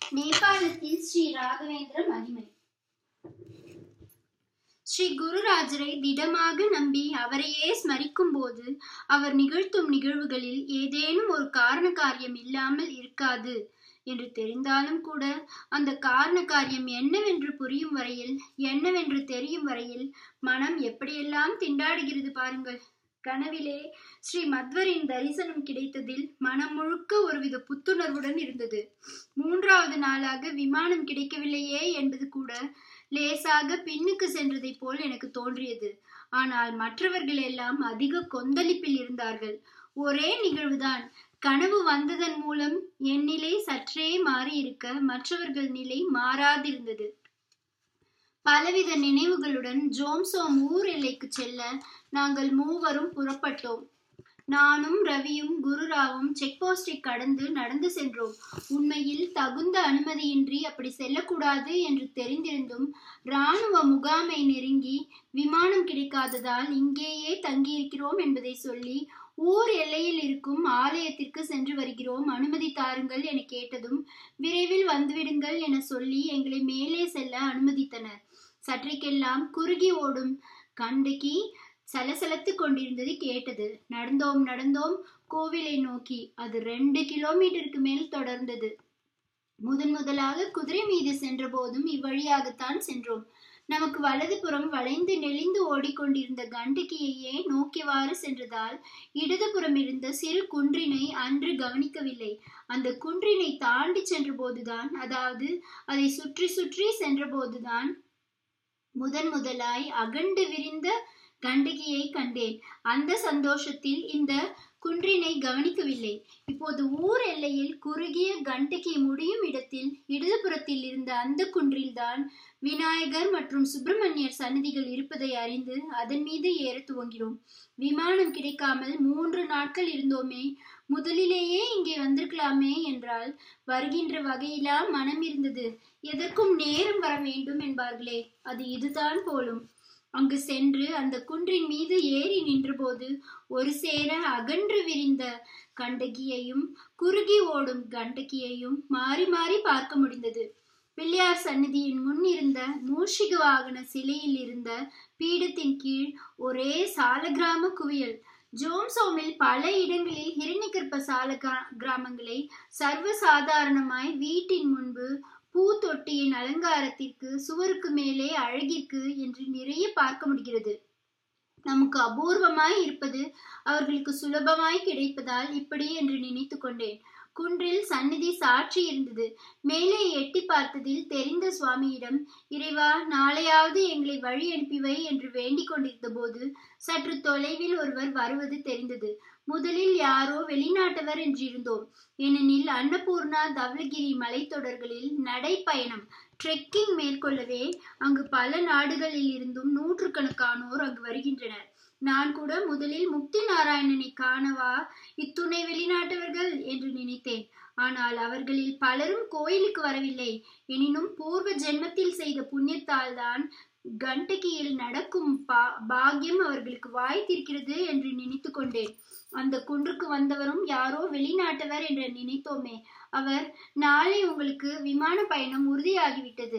நேபாளத்தில் ஸ்ரீ ராகவேந்திர மகிமை ஸ்ரீ குருராஜரை திடமாக நம்பி அவரையே ஸ்மரிக்கும் போது அவர் நிகழ்த்தும் நிகழ்வுகளில் ஏதேனும் ஒரு காரண காரியம் இல்லாமல் இருக்காது என்று தெரிந்தாலும் கூட அந்த காரண காரியம் என்னவென்று புரியும் வரையில் என்னவென்று தெரியும் வரையில் மனம் எப்படியெல்லாம் திண்டாடுகிறது பாருங்கள் கனவிலே ஸ்ரீ மத்வரின் தரிசனம் கிடைத்ததில் மனம் முழுக்க ஒருவித புத்துணர்வுடன் இருந்தது மூன்றாவது நாளாக விமானம் கிடைக்கவில்லையே என்பது கூட லேசாக பின்னுக்கு சென்றதை போல் எனக்கு தோன்றியது ஆனால் மற்றவர்கள் எல்லாம் அதிக கொந்தளிப்பில் இருந்தார்கள் ஒரே நிகழ்வுதான் கனவு வந்ததன் மூலம் என் நிலை சற்றே மாறி இருக்க மற்றவர்கள் நிலை மாறாதிருந்தது பலவித நினைவுகளுடன் ஜோம்சோம் ஊர் எல்லைக்கு செல்ல நாங்கள் மூவரும் புறப்பட்டோம் நானும் ரவியும் குருராவும் செக் போஸ்டை கடந்து நடந்து சென்றோம் உண்மையில் தகுந்த அனுமதியின்றி அப்படி செல்லக்கூடாது என்று தெரிந்திருந்தும் இராணுவ முகாமை நெருங்கி விமானம் கிடைக்காததால் இங்கேயே தங்கியிருக்கிறோம் என்பதை சொல்லி ஊர் எல்லையில் இருக்கும் ஆலயத்திற்கு சென்று வருகிறோம் அனுமதி தாருங்கள் என கேட்டதும் விரைவில் வந்துவிடுங்கள் என சொல்லி எங்களை மேலே செல்ல அனுமதித்தனர் சற்றைக்கெல்லாம் குறுகி ஓடும் கண்டகி சலசலத்து கொண்டிருந்தது கேட்டது நடந்தோம் நடந்தோம் கோவிலை நோக்கி அது ரெண்டு கிலோமீட்டருக்கு மேல் தொடர்ந்தது முதன் முதலாக குதிரை மீது சென்ற போதும் இவ்வழியாகத்தான் சென்றோம் நமக்கு வலதுபுறம் வளைந்து நெளிந்து ஓடிக்கொண்டிருந்த கண்டகியையே நோக்கிவாறு சென்றதால் இடதுபுறம் இருந்த சிறு குன்றினை அன்று கவனிக்கவில்லை அந்த குன்றினை தாண்டி சென்ற போதுதான் அதாவது அதை சுற்றி சுற்றி சென்ற போதுதான் முதன் முதலாய் அகண்டு விரிந்த கண்டகியை கண்டேன் அந்த சந்தோஷத்தில் இந்த குன்றினை கவனிக்கவில்லை இப்போது ஊர் எல்லையில் குறுகிய கண்டகி முடியும் இடத்தில் இடதுபுறத்தில் இருந்த அந்த குன்றில்தான் விநாயகர் மற்றும் சுப்பிரமணியர் சன்னதிகள் இருப்பதை அறிந்து அதன் மீது ஏற துவங்கினோம் விமானம் கிடைக்காமல் மூன்று நாட்கள் இருந்தோமே முதலிலேயே இங்கே வந்திருக்கலாமே என்றால் வருகின்ற வகையிலா மனம் இருந்தது எதற்கும் நேரம் வர வேண்டும் என்பார்களே அது இதுதான் போலும் அங்கு சென்று அந்த குன்றின் மீது ஏறி நின்றபோது ஒரு சேர அகன்று விரிந்த கண்டகியையும் குறுகி ஓடும் கண்டகியையும் மாறி மாறி பார்க்க முடிந்தது பிள்ளையார் சந்நிதியின் முன் இருந்த மூஷிக வாகன சிலையில் இருந்த பீடத்தின் கீழ் ஒரே சாலகிராம குவியல் ஜோம்சோமில் பல இடங்களில் ஹிரண்யகற்ப சால கிராமங்களை சர்வசாதாரணமாய் வீட்டின் முன்பு பூ தொட்டியின் அலங்காரத்திற்கு சுவருக்கு மேலே அழகிற்கு என்று நிறைய பார்க்க முடிகிறது நமக்கு அபூர்வமாய் இருப்பது அவர்களுக்கு சுலபமாய் கிடைப்பதால் இப்படி என்று நினைத்து கொண்டேன் குன்றில் சந்நிதி சாட்சி இருந்தது மேலே எட்டி பார்த்ததில் தெரிந்த சுவாமியிடம் இறைவா நாளையாவது எங்களை வழி அனுப்பிவை என்று வேண்டிக் கொண்டிருந்த போது சற்று தொலைவில் ஒருவர் வருவது தெரிந்தது முதலில் யாரோ வெளிநாட்டவர் என்றிருந்தோம் ஏனெனில் அன்னபூர்ணா தவளகிரி மலைத்தொடர்களில் நடைப்பயணம் ட்ரெக்கிங் மேற்கொள்ளவே அங்கு பல நாடுகளில் இருந்தும் நூற்றுக்கணக்கானோர் அங்கு வருகின்றனர் நான் கூட முதலில் முக்தி நாராயணனை காணவா இத்துணை வெளிநாட்டவர்கள் என்று நினைத்தேன் ஆனால் அவர்களில் பலரும் கோயிலுக்கு வரவில்லை எனினும் பூர்வ ஜென்மத்தில் செய்த புண்ணியத்தால் தான் கண்டகியில் நடக்கும் பா பாக்கியம் அவர்களுக்கு வாய்த்திருக்கிறது என்று நினைத்து கொண்டேன் அந்த குன்றுக்கு வந்தவரும் யாரோ வெளிநாட்டவர் என்று நினைத்தோமே அவர் நாளை உங்களுக்கு விமான பயணம் உறுதியாகிவிட்டது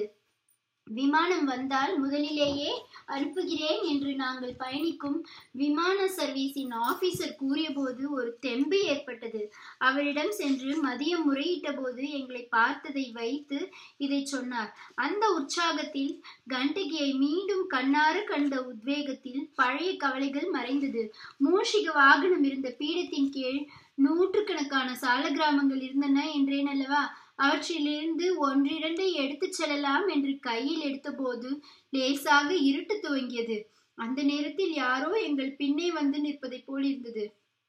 விமானம் வந்தால் முதலிலேயே அனுப்புகிறேன் என்று நாங்கள் பயணிக்கும் விமான சர்வீஸின் ஆபீசர் கூறியபோது ஒரு தெம்பு ஏற்பட்டது அவரிடம் சென்று மதியம் முறையிட்ட போது எங்களை பார்த்ததை வைத்து இதை சொன்னார் அந்த உற்சாகத்தில் கண்டகியை மீண்டும் கண்ணார கண்ட உத்வேகத்தில் பழைய கவலைகள் மறைந்தது மூஷிக வாகனம் இருந்த பீடத்தின் கீழ் நூற்றுக்கணக்கான சால கிராமங்கள் இருந்தன என்றேன் அல்லவா அவற்றிலிருந்து ஒன்றிரண்டை எடுத்துச் செல்லலாம் என்று கையில் எடுத்தபோது லேசாக இருட்டு துவங்கியது அந்த நேரத்தில் யாரோ எங்கள் பின்னே வந்து நிற்பதை போல் இருந்தது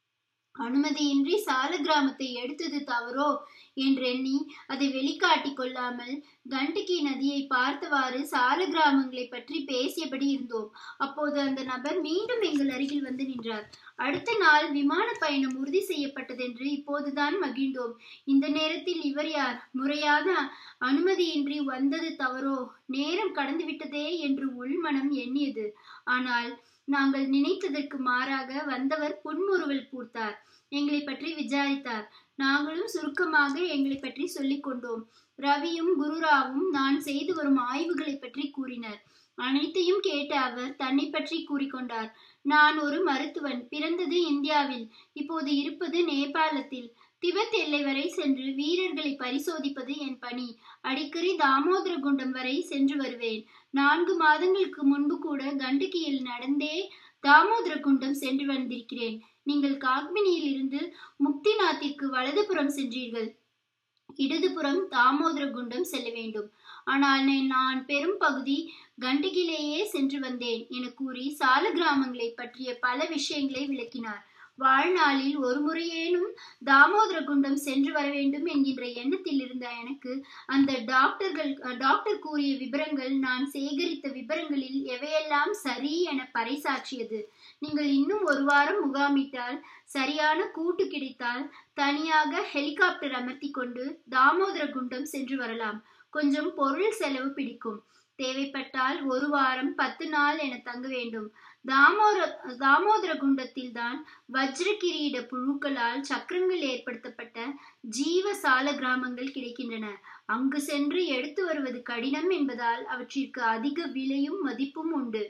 அனுமதியின்றி சால கிராமத்தை எடுத்தது தவறோ என்றெண்ணி அதை வெளிக்காட்டி கொள்ளாமல் கண்டகி நதியை பார்த்தவாறு சால கிராமங்களை பற்றி பேசியபடி இருந்தோம் அப்போது அந்த நபர் மீண்டும் எங்கள் அருகில் வந்து நின்றார் அடுத்த நாள் விமான பயணம் உறுதி செய்யப்பட்டதென்று இப்போதுதான் மகிழ்ந்தோம் இந்த நேரத்தில் இவர் யார் முறையான அனுமதியின்றி வந்தது தவறோ நேரம் கடந்து விட்டதே என்று உள்மனம் எண்ணியது ஆனால் நாங்கள் நினைத்ததற்கு மாறாக வந்தவர் புன்முறுவல் பூர்த்தார் எங்களை பற்றி விசாரித்தார் நாங்களும் சுருக்கமாக எங்களை பற்றி சொல்லிக் கொண்டோம் ரவியும் குருராவும் நான் செய்து வரும் ஆய்வுகளை பற்றி கூறினர் அனைத்தையும் கேட்ட அவர் தன்னை பற்றி கூறிக்கொண்டார் நான் ஒரு மருத்துவன் பிறந்தது இந்தியாவில் இப்போது இருப்பது நேபாளத்தில் திபெத் எல்லை வரை சென்று வீரர்களை பரிசோதிப்பது என் பணி அடிக்கடி தாமோதர குண்டம் வரை சென்று வருவேன் நான்கு மாதங்களுக்கு முன்பு கூட கண்டகியில் நடந்தே தாமோதர குண்டம் சென்று வந்திருக்கிறேன் நீங்கள் காக்மினியில் இருந்து முக்திநாத்திற்கு வலதுபுறம் சென்றீர்கள் இடதுபுறம் தாமோதர குண்டம் செல்ல வேண்டும் ஆனால் நான் பெரும் பகுதி கண்டகிலேயே சென்று வந்தேன் என கூறி சால கிராமங்களை பற்றிய பல விஷயங்களை விளக்கினார் வாழ்நாளில் ஒரு முறையேனும் தாமோதர குண்டம் சென்று வர வேண்டும் என்கின்ற எண்ணத்தில் இருந்த எனக்கு அந்த டாக்டர்கள் டாக்டர் கூறிய விவரங்கள் நான் சேகரித்த விவரங்களில் எவையெல்லாம் சரி என பறைசாற்றியது நீங்கள் இன்னும் ஒரு வாரம் முகாமிட்டால் சரியான கூட்டு கிடைத்தால் தனியாக ஹெலிகாப்டர் அமர்த்தி கொண்டு தாமோதர குண்டம் சென்று வரலாம் கொஞ்சம் பொருள் செலவு பிடிக்கும் தேவைப்பட்டால் ஒரு வாரம் பத்து நாள் என தங்க வேண்டும் தாமோர தாமோதர குண்டத்தில் தான் வஜ்ர கிரீட புழுக்களால் சக்கரங்கள் ஏற்படுத்தப்பட்ட ஜீவ சால கிராமங்கள் கிடைக்கின்றன அங்கு சென்று எடுத்து வருவது கடினம் என்பதால் அவற்றிற்கு அதிக விலையும் மதிப்பும் உண்டு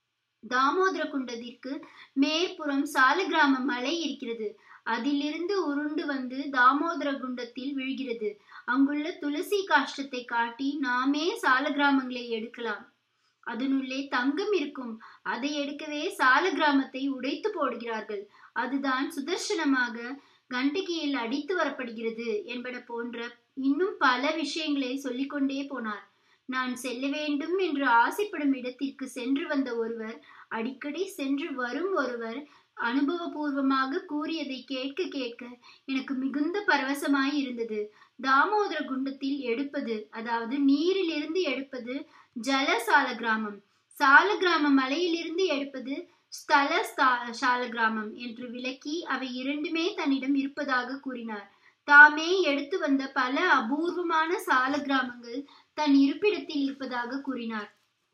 தாமோதர குண்டத்திற்கு மேற்புறம் சால கிராம மலை இருக்கிறது அதிலிருந்து உருண்டு வந்து தாமோதர குண்டத்தில் விழுகிறது அங்குள்ள துளசி காஷ்டத்தை காட்டி நாமே சால கிராமங்களை எடுக்கலாம் அதனுள்ளே தங்கம் இருக்கும் அதை எடுக்கவே சால கிராமத்தை உடைத்து போடுகிறார்கள் அதுதான் சுதர்சனமாக கண்டகியில் அடித்து வரப்படுகிறது என்பன போன்ற இன்னும் பல விஷயங்களை சொல்லிக்கொண்டே போனார் நான் செல்ல வேண்டும் என்று ஆசைப்படும் இடத்திற்கு சென்று வந்த ஒருவர் அடிக்கடி சென்று வரும் ஒருவர் அனுபவபூர்வமாக கூறியதை கேட்க கேட்க எனக்கு மிகுந்த பரவசமாய் இருந்தது தாமோதர குண்டத்தில் எடுப்பது அதாவது நீரிலிருந்து எடுப்பது ஜல சால கிராமம் சால கிராம மலையிலிருந்து எடுப்பது ஸ்தல சால கிராமம் என்று விளக்கி அவை இரண்டுமே தன்னிடம் இருப்பதாக கூறினார் தாமே எடுத்து வந்த பல அபூர்வமான சால கிராமங்கள் தன் இருப்பிடத்தில் இருப்பதாக கூறினார்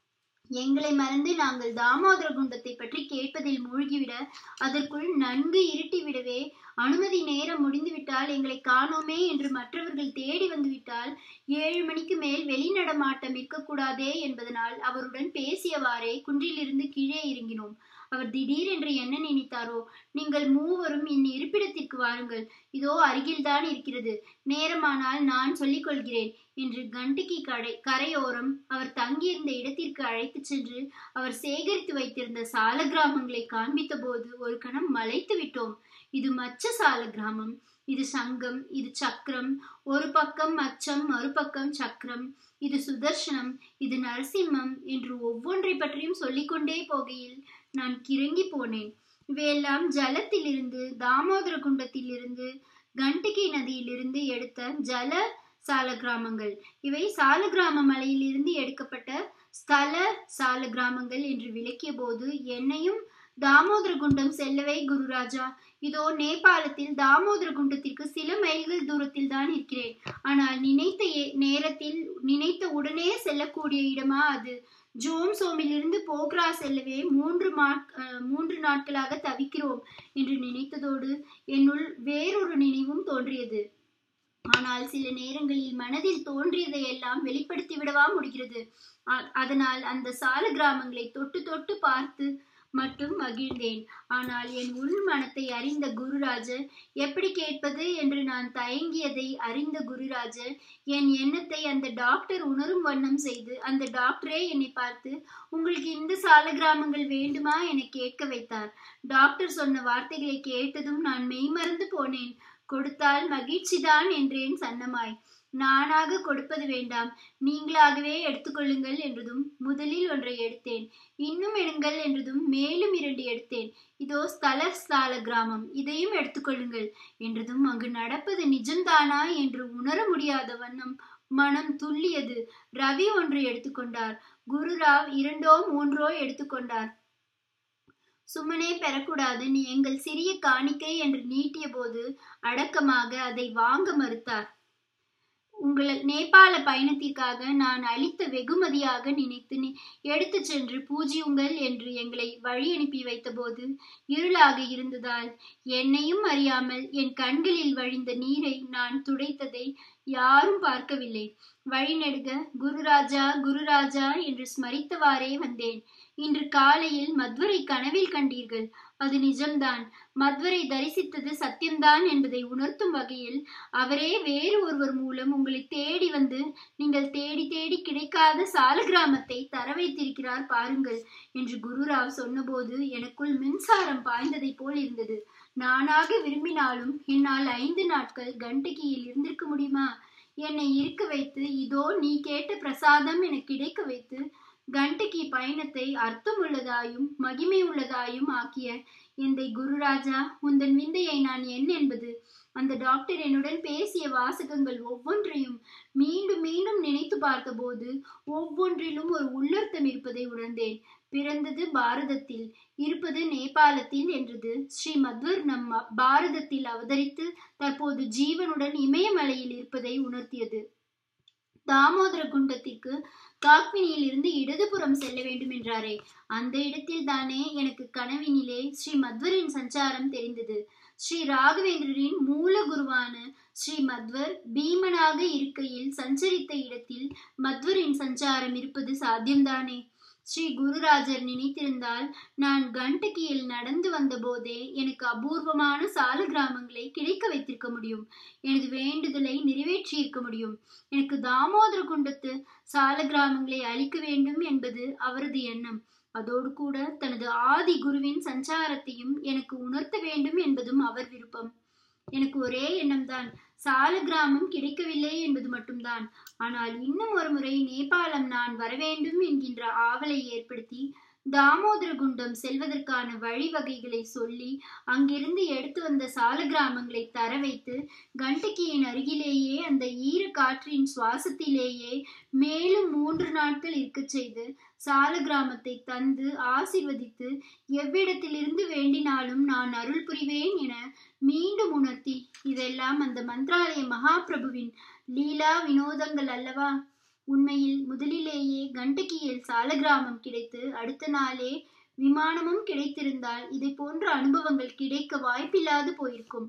எங்களை மறந்து நாங்கள் தாமோதர குண்டத்தை பற்றி கேட்பதில் மூழ்கிவிட அதற்குள் நன்கு இருட்டிவிடவே அனுமதி நேரம் முடிந்துவிட்டால் எங்களை காணோமே என்று மற்றவர்கள் தேடி வந்துவிட்டால் ஏழு மணிக்கு மேல் வெளிநடமாட்டம் இருக்கக்கூடாதே என்பதனால் அவருடன் பேசியவாறே குன்றிலிருந்து கீழே இறங்கினோம் அவர் திடீரென்று என்ன நினைத்தாரோ நீங்கள் மூவரும் என் இருப்பிடத்திற்கு வாருங்கள் இதோ அருகில்தான் இருக்கிறது நேரமானால் நான் சொல்லிக் கொள்கிறேன் என்று கண்டகி கடை கரையோரம் அவர் தங்கியிருந்த இடத்திற்கு அழைத்து சென்று அவர் சேகரித்து வைத்திருந்த சால கிராமங்களை காண்பித்த போது ஒரு கணம் மலைத்து விட்டோம் இது மச்ச சால கிராமம் இது சங்கம் இது சக்கரம் ஒரு பக்கம் மச்சம் மறுபக்கம் சக்கரம் இது சுதர்சனம் இது நரசிம்மம் என்று ஒவ்வொன்றை பற்றியும் சொல்லிக்கொண்டே போகையில் நான் கிறங்கி போனேன் இவையெல்லாம் ஜலத்திலிருந்து தாமோதர குண்டத்திலிருந்து கண்டகி நதியிலிருந்து எடுத்த ஜல சால கிராமங்கள் இவை சால கிராம மலையிலிருந்து எடுக்கப்பட்ட ஸ்தல சால கிராமங்கள் என்று விளக்கிய போது என்னையும் தாமோதர குண்டம் செல்லவே குருராஜா இதோ நேபாளத்தில் தாமோதர குண்டத்திற்கு சில மைல்கள் தூரத்தில் தான் இருக்கிறேன் ஆனால் நினைத்த நேரத்தில் நினைத்த உடனே செல்லக்கூடிய இடமா அது ஜோம் சோமிலிருந்து போக்ரா செல்லவே மூன்று மூன்று நாட்களாக தவிக்கிறோம் என்று நினைத்ததோடு என்னுள் வேறொரு நினைவும் தோன்றியது ஆனால் சில நேரங்களில் மனதில் தோன்றியதை எல்லாம் வெளிப்படுத்தி விடவா முடிகிறது அதனால் அந்த சால கிராமங்களை தொட்டு தொட்டு பார்த்து மட்டும் மகிழ்ந்தேன் ஆனால் என் உள் மனத்தை அறிந்த குருராஜர் எப்படி கேட்பது என்று நான் தயங்கியதை அறிந்த குருராஜர் என் எண்ணத்தை அந்த டாக்டர் உணரும் வண்ணம் செய்து அந்த டாக்டரே என்னை பார்த்து உங்களுக்கு இந்த சால கிராமங்கள் வேண்டுமா என கேட்க வைத்தார் டாக்டர் சொன்ன வார்த்தைகளை கேட்டதும் நான் மெய்மறந்து போனேன் கொடுத்தால் மகிழ்ச்சிதான் என்றேன் சன்னமாய் நானாக கொடுப்பது வேண்டாம் நீங்களாகவே எடுத்துக்கொள்ளுங்கள் என்றதும் முதலில் ஒன்றை எடுத்தேன் இன்னும் எடுங்கள் என்றதும் மேலும் இரண்டு எடுத்தேன் இதோ ஸ்தல ஸ்தால கிராமம் இதையும் எடுத்துக்கொள்ளுங்கள் என்றதும் அங்கு நடப்பது நிஜம்தானா என்று உணர முடியாத வண்ணம் மனம் துள்ளியது ரவி ஒன்று எடுத்துக்கொண்டார் குருராவ் இரண்டோ மூன்றோ எடுத்துக்கொண்டார் சும்மனே பெறக்கூடாது நீ எங்கள் சிறிய காணிக்கை என்று நீட்டிய போது அடக்கமாக அதை வாங்க மறுத்தார் உங்கள் நேபாள பயணத்திற்காக நான் அளித்த வெகுமதியாக நினைத்து எடுத்து சென்று பூஜியுங்கள் என்று எங்களை வழி அனுப்பி வைத்தபோது இருளாக இருந்ததால் என்னையும் அறியாமல் என் கண்களில் வழிந்த நீரை நான் துடைத்ததை யாரும் பார்க்கவில்லை வழிநெடுக குருராஜா குருராஜா என்று ஸ்மரித்தவாறே வந்தேன் இன்று காலையில் மத்வரை கனவில் கண்டீர்கள் அது நிஜம்தான் மத்வரை தரிசித்தது சத்தியம்தான் என்பதை உணர்த்தும் வகையில் அவரே வேறு ஒருவர் மூலம் உங்களை தேடி வந்து நீங்கள் தேடி தேடி கிடைக்காத சால கிராமத்தை தர வைத்திருக்கிறார் பாருங்கள் என்று குருராவ் சொன்னபோது எனக்குள் மின்சாரம் பாய்ந்ததை போல் இருந்தது நானாக விரும்பினாலும் என்னால் ஐந்து நாட்கள் கண்டகியில் இருந்திருக்க முடியுமா என்னை இருக்க வைத்து இதோ நீ கேட்ட பிரசாதம் என கிடைக்க வைத்து கண்டகி பயணத்தை அர்த்தமுள்ளதாயும் மகிமை உள்ளதாயும் ஆக்கிய எந்தை குருராஜா உந்தன் விந்தையை நான் என் என்பது அந்த டாக்டர் என்னுடன் பேசிய வாசகங்கள் ஒவ்வொன்றையும் மீண்டும் மீண்டும் நினைத்து பார்த்தபோது ஒவ்வொன்றிலும் ஒரு உள்ளர்த்தம் இருப்பதை உணர்ந்தேன் பிறந்தது பாரதத்தில் இருப்பது நேபாளத்தில் என்றது ஸ்ரீ மத்வர் நம் பாரதத்தில் அவதரித்து தற்போது ஜீவனுடன் இமயமலையில் இருப்பதை உணர்த்தியது தாமோதர குண்டத்திற்கு காக்மினியில் இருந்து இடதுபுறம் செல்ல வேண்டும் என்றாரே அந்த இடத்தில் தானே எனக்கு கனவினிலே ஸ்ரீ மத்வரின் சஞ்சாரம் தெரிந்தது ஸ்ரீ ராகவேந்திரரின் மூல குருவான ஸ்ரீ மத்வர் பீமனாக இருக்கையில் சஞ்சரித்த இடத்தில் மத்வரின் சஞ்சாரம் இருப்பது சாத்தியம்தானே ஸ்ரீ குருராஜர் நினைத்திருந்தால் நான் கண்டகியில் நடந்து வந்த போதே எனக்கு அபூர்வமான சால கிராமங்களை கிடைக்க வைத்திருக்க முடியும் எனது வேண்டுதலை நிறைவேற்றி இருக்க முடியும் எனக்கு தாமோதர குண்டத்து சால கிராமங்களை அளிக்க வேண்டும் என்பது அவரது எண்ணம் அதோடு கூட தனது ஆதி குருவின் சஞ்சாரத்தையும் எனக்கு உணர்த்த வேண்டும் என்பதும் அவர் விருப்பம் எனக்கு ஒரே எண்ணம்தான் சால கிராமம் கிடைக்கவில்லை என்பது மட்டும்தான் ஆனால் இன்னும் ஒரு முறை நேபாளம் நான் வரவேண்டும் என்கின்ற ஆவலை ஏற்படுத்தி தாமோதர குண்டம் செல்வதற்கான வழிவகைகளை சொல்லி அங்கிருந்து எடுத்து வந்த சால கிராமங்களை தர வைத்து கண்டகியின் அருகிலேயே அந்த ஈர காற்றின் சுவாசத்திலேயே மேலும் மூன்று நாட்கள் இருக்கச் செய்து சால கிராமத்தை தந்து ஆசிர்வதித்து எவ்விடத்திலிருந்து வேண்டினாலும் நான் அருள் புரிவேன் என மீண்டும் உணர்த்தி இதெல்லாம் அந்த மந்திராலய மகாபிரபுவின் லீலா வினோதங்கள் அல்லவா உண்மையில் முதலிலேயே கண்டகியில் சாலகிராமம் கிடைத்து அடுத்த நாளே விமானமும் கிடைத்திருந்தால் இதை போன்ற அனுபவங்கள் கிடைக்க வாய்ப்பில்லாது போயிருக்கும்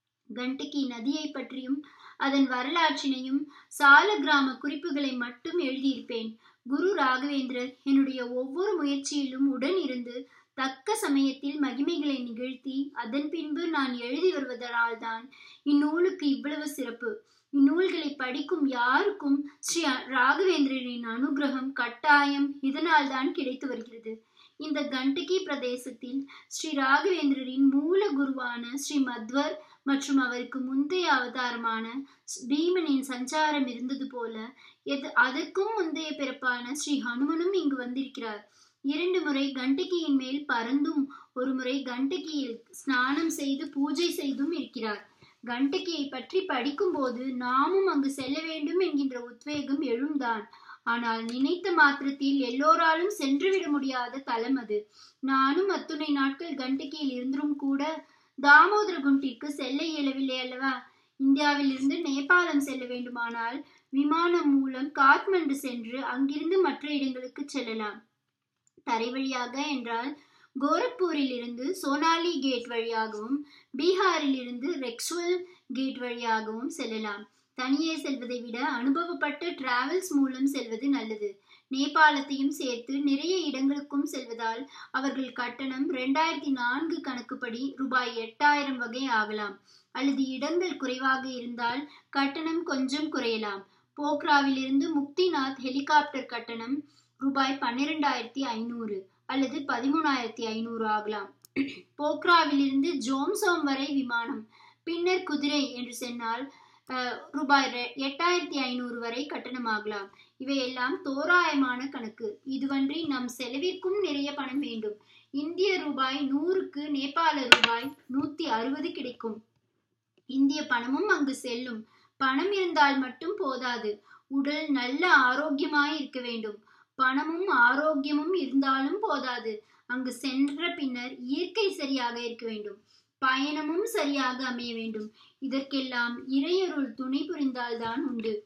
கண்டகி நதியை பற்றியும் அதன் வரலாற்றினையும் சால கிராம குறிப்புகளை மட்டும் எழுதியிருப்பேன் குரு ராகவேந்திரர் என்னுடைய ஒவ்வொரு முயற்சியிலும் உடன் இருந்து தக்க சமயத்தில் மகிமைகளை நிகழ்த்தி அதன் பின்பு நான் எழுதி வருவதனால்தான் இந்நூலுக்கு இவ்வளவு சிறப்பு இந்நூல்களை படிக்கும் யாருக்கும் ஸ்ரீ ராகவேந்திரரின் அனுகிரகம் கட்டாயம் இதனால் தான் கிடைத்து வருகிறது இந்த கண்டகி பிரதேசத்தில் ஸ்ரீ ராகவேந்திரரின் மூல குருவான ஸ்ரீ மத்வர் மற்றும் அவருக்கு முந்தைய அவதாரமான பீமனின் சஞ்சாரம் இருந்தது போல எது அதற்கும் முந்தைய பிறப்பான ஸ்ரீ ஹனுமனும் இங்கு வந்திருக்கிறார் இரண்டு முறை கண்டகியின் மேல் பறந்தும் ஒரு முறை கண்டகியில் ஸ்நானம் செய்து பூஜை செய்தும் இருக்கிறார் கண்டகியை பற்றி படிக்கும்போது நாமும் அங்கு செல்ல வேண்டும் என்கின்ற உத்வேகம் எழும்தான் ஆனால் நினைத்த மாத்திரத்தில் எல்லோராலும் சென்றுவிட முடியாத தலம் அது நானும் அத்துணை நாட்கள் கண்டகியில் இருந்தும் கூட தாமோதர குண்டிற்கு செல்ல இயலவில்லை அல்லவா இந்தியாவில் இருந்து நேபாளம் செல்ல வேண்டுமானால் விமானம் மூலம் காத்மண்டு சென்று அங்கிருந்து மற்ற இடங்களுக்கு செல்லலாம் தரை வழியாக என்றால் கோரக்பூரில் இருந்து சோனாலி கேட் வழியாகவும் பீகாரில் இருந்து ரெக்ஸ்வல் கேட் வழியாகவும் செல்லலாம் தனியே செல்வதை விட அனுபவப்பட்ட டிராவல்ஸ் மூலம் செல்வது நல்லது நேபாளத்தையும் சேர்த்து நிறைய இடங்களுக்கும் செல்வதால் அவர்கள் கட்டணம் ரெண்டாயிரத்தி நான்கு கணக்குப்படி ரூபாய் எட்டாயிரம் வகை ஆகலாம் அல்லது இடங்கள் குறைவாக இருந்தால் கட்டணம் கொஞ்சம் குறையலாம் போக்ராவிலிருந்து முக்திநாத் ஹெலிகாப்டர் கட்டணம் ரூபாய் பன்னிரெண்டாயிரத்தி ஐநூறு அல்லது பதிமூணாயிரத்தி ஐநூறு ஆகலாம் போக்ராவிலிருந்து ஜோம்சோம் வரை விமானம் பின்னர் குதிரை என்று சொன்னால் ரூபாய் எட்டாயிரத்தி ஐநூறு வரை கட்டணமாகலாம் இவையெல்லாம் தோராயமான கணக்கு இதுவன்றி நம் செலவிற்கும் நிறைய பணம் வேண்டும் இந்திய ரூபாய் நூறுக்கு நேபாள ரூபாய் நூத்தி அறுபது கிடைக்கும் இந்திய பணமும் அங்கு செல்லும் பணம் இருந்தால் மட்டும் போதாது உடல் நல்ல ஆரோக்கியமாய் இருக்க வேண்டும் பணமும் ஆரோக்கியமும் இருந்தாலும் போதாது அங்கு சென்ற பின்னர் இயற்கை சரியாக இருக்க வேண்டும் பயணமும் சரியாக அமைய வேண்டும் இதற்கெல்லாம் இறையருள் துணை புரிந்தால்தான் உண்டு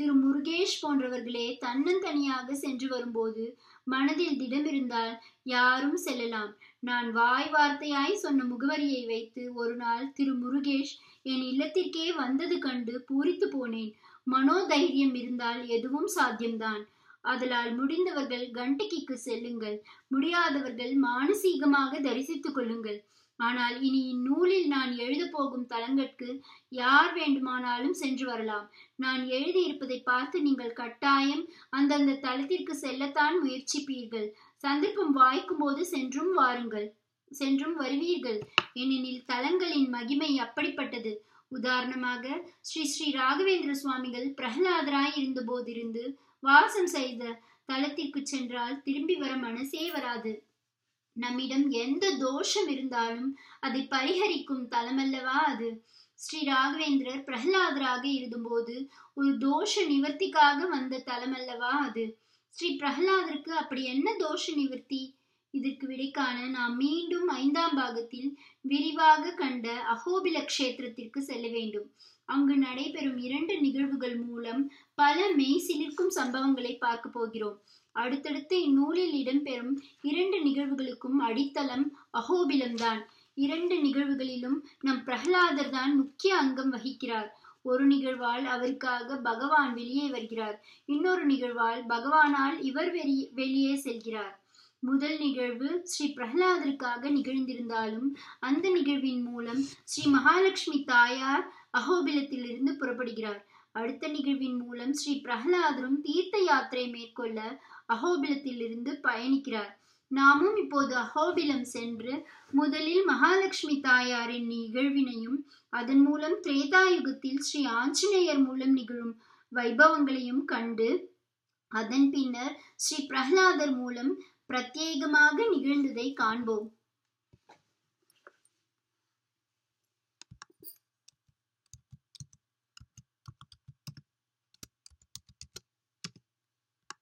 திரு முருகேஷ் போன்றவர்களே தன்னந்தனியாக சென்று வரும்போது மனதில் திடம் இருந்தால் யாரும் செல்லலாம் நான் வாய் வார்த்தையாய் சொன்ன முகவரியை வைத்து ஒரு நாள் திரு முருகேஷ் என் இல்லத்திற்கே வந்தது கண்டு பூரித்து போனேன் மனோதைரியம் இருந்தால் எதுவும் சாத்தியம்தான் அதலால் முடிந்தவர்கள் கண்டகிக்கு செல்லுங்கள் முடியாதவர்கள் மானசீகமாக தரிசித்துக் கொள்ளுங்கள் ஆனால் இனி இந்நூலில் நான் எழுத போகும் தலங்களுக்கு யார் வேண்டுமானாலும் சென்று வரலாம் நான் எழுதியிருப்பதை பார்த்து நீங்கள் கட்டாயம் அந்தந்த தலத்திற்கு செல்லத்தான் முயற்சிப்பீர்கள் சந்தர்ப்பம் வாய்க்கும் போது சென்றும் வாருங்கள் சென்றும் வருவீர்கள் ஏனெனில் தலங்களின் மகிமை அப்படிப்பட்டது உதாரணமாக ஸ்ரீ ஸ்ரீ ராகவேந்திர சுவாமிகள் பிரகலாதராய் இருந்த போதிருந்து வாசம் செய்த தலத்திற்கு சென்றால் திரும்பி வர மனசே வராது நம்மிடம் எந்த தோஷம் இருந்தாலும் அதை பரிகரிக்கும் தலமல்லவா அது ஸ்ரீ ராகவேந்திரர் பிரகலாதராக இருந்தபோது ஒரு தோஷ நிவர்த்திக்காக வந்த தலமல்லவா அது ஸ்ரீ பிரகலாதருக்கு அப்படி என்ன தோஷ நிவர்த்தி இதற்கு விடை காண நாம் மீண்டும் ஐந்தாம் பாகத்தில் விரிவாக கண்ட அகோபில கஷேத்திரத்திற்கு செல்ல வேண்டும் அங்கு நடைபெறும் இரண்டு நிகழ்வுகள் மூலம் பல மெய் சிலிர்க்கும் சம்பவங்களை பார்க்க போகிறோம் அடுத்தடுத்து இந்நூலில் இடம்பெறும் இரண்டு நிகழ்வுகளுக்கும் அடித்தளம் அகோபிலம்தான் இரண்டு நிகழ்வுகளிலும் நம் பிரகலாதர் தான் முக்கிய அங்கம் வகிக்கிறார் ஒரு நிகழ்வால் அவருக்காக பகவான் வெளியே வருகிறார் இன்னொரு நிகழ்வால் பகவானால் இவர் வெளியே செல்கிறார் முதல் நிகழ்வு ஸ்ரீ பிரகலாதருக்காக நிகழ்ந்திருந்தாலும் அந்த நிகழ்வின் மூலம் ஸ்ரீ மகாலட்சுமி தாயார் அகோபிலத்திலிருந்து புறப்படுகிறார் அடுத்த நிகழ்வின் மூலம் ஸ்ரீ பிரகலாதரும் தீர்த்த யாத்திரை மேற்கொள்ள அகோபிலத்திலிருந்து பயணிக்கிறார் நாமும் இப்போது அகோபிலம் சென்று முதலில் மகாலட்சுமி தாயாரின் நிகழ்வினையும் அதன் மூலம் திரேதாயுகத்தில் ஸ்ரீ ஆஞ்சநேயர் மூலம் நிகழும் வைபவங்களையும் கண்டு அதன் பின்னர் ஸ்ரீ பிரகலாதர் மூலம் பிரத்யேகமாக நிகழ்ந்ததை காண்போம்